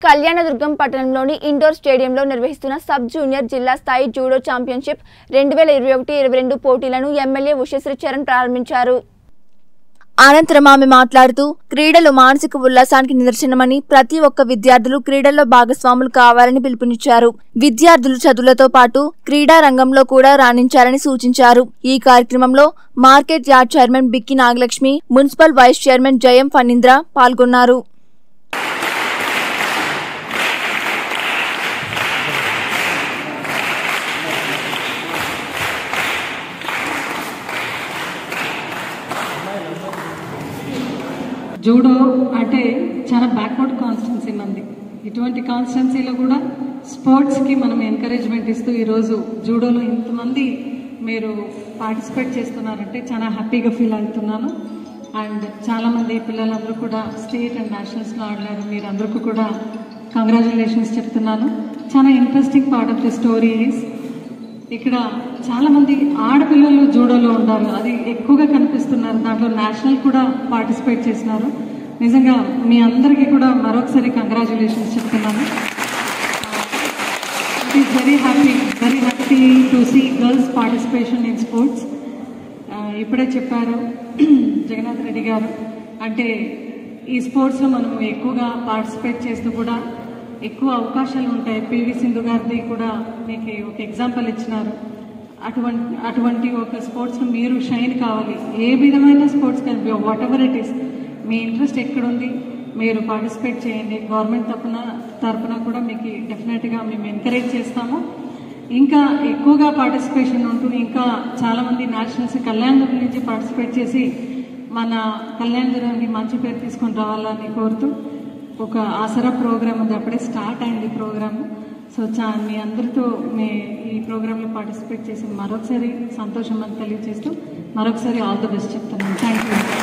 కళ్యాణదుర్గం పట్టణంలోని ఇండోర్ స్టేడియంలో నిర్వహిస్తున్న సబ్ జూనియర్ జిల్లా స్థాయి జూడో ఛాంపియన్షిప్ రెండు వేల ఇరవై ఒకటి ఇరవై రెండు పోటీలను ఎమ్మెల్యే ఉషశ్రీ చరణ్ ప్రారంభించారు అనంతరం ఆమె మాట్లాడుతూ క్రీడలు మానసిక ఉల్లాసానికి నిదర్శనమని ప్రతి ఒక్క విద్యార్థులు క్రీడల్లో భాగస్వాములు కావాలని పిలుపునిచ్చారు విద్యార్థులు చదువులతో పాటు క్రీడా రంగంలో కూడా రాణించాలని సూచించారు ఈ కార్యక్రమంలో market yard chairman Bikki Nagalakshmi municipal vice chairman Jayam Phanindra పాల్గొన్నారు జూడో అంటే చాలా బ్యాక్వర్డ్ కాన్స్టిట్యున్సీ మంది ఇటువంటి కాన్స్టిట్యున్సీలో కూడా స్పోర్ట్స్కి మనం ఎంకరేజ్మెంట్ ఇస్తూ ఈరోజు జూడోలో ఇంతమంది మీరు పార్టిసిపేట్ చేస్తున్నారంటే చాలా హ్యాపీగా ఫీల్ అవుతున్నాను అండ్ చాలామంది పిల్లలందరూ కూడా స్టేట్ అండ్ నేషనల్స్లో ఆడలేరు మీరందరికీ కూడా కంగ్రాచులేషన్స్ చెప్తున్నాను చాలా interesting part of the story is ఇక్కడ చాలా మంది ఆడపిల్లలు జూడోలో ఉంటారు అది ఎక్కువగా కనిపిస్తున్నారు దాంట్లో నేషనల్ కూడా పార్టిసిపేట్ చేసినారు నిజంగా మీ అందరికీ కూడా మరొకసారి కంగ్రాచులేషన్స్ చెప్తున్నాను it is very happy very happy to see girls participation in sports ఇప్పుడే చెప్పారు జగన్నాథ్ రెడ్డి గారు అంటే ఈ స్పోర్ట్స్లో మనం ఎక్కువగా పార్టిసిపేట్ చేస్తూ కూడా ఎక్కువ అవకాశాలు ఉంటాయి పివి సింధు గారిది కూడా మీకు ఒక ఎగ్జాంపుల్ ఇచ్చినారు అటువంటి అటువంటి ఒక స్పోర్ట్స్లో మీరు షైన్ కావాలి ఏ విధమైన స్పోర్ట్స్ కానీ వాట్ ఎవర్ ఇట్ ఈస్ మీ ఇంట్రెస్ట్ ఎక్కడుంది మీరు పార్టిసిపేట్ చేయండి గవర్నమెంట్ తరపున తరపున కూడా మీకు డెఫినెట్గా మేము ఎంకరేజ్ చేస్తాము ఇంకా ఎక్కువగా పార్టిసిపేషన్ ఉంటూ ఇంకా చాలామంది నేషనల్స్ కళ్యాణదుర్గం నుంచి పార్టిసిపేట్ చేసి మన కళ్యాణదుర్గానికి మంచి పేరు తీసుకొని రావాలని కోరుతూ ఒక ఆసరా ప్రోగ్రామ్ ఉంది అప్పుడే స్టార్ట్ అయింది ప్రోగ్రామ్ సో చా మీ అందరితో మీ ఈ ప్రోగ్రాంలో పార్టిసిపేట్ చేసి మరొకసారి సంతోషం అని తెలియజేస్తూ మరొకసారి ఆల్ ద బెస్ట్ చెప్తున్నాను థ్యాంక్ యూ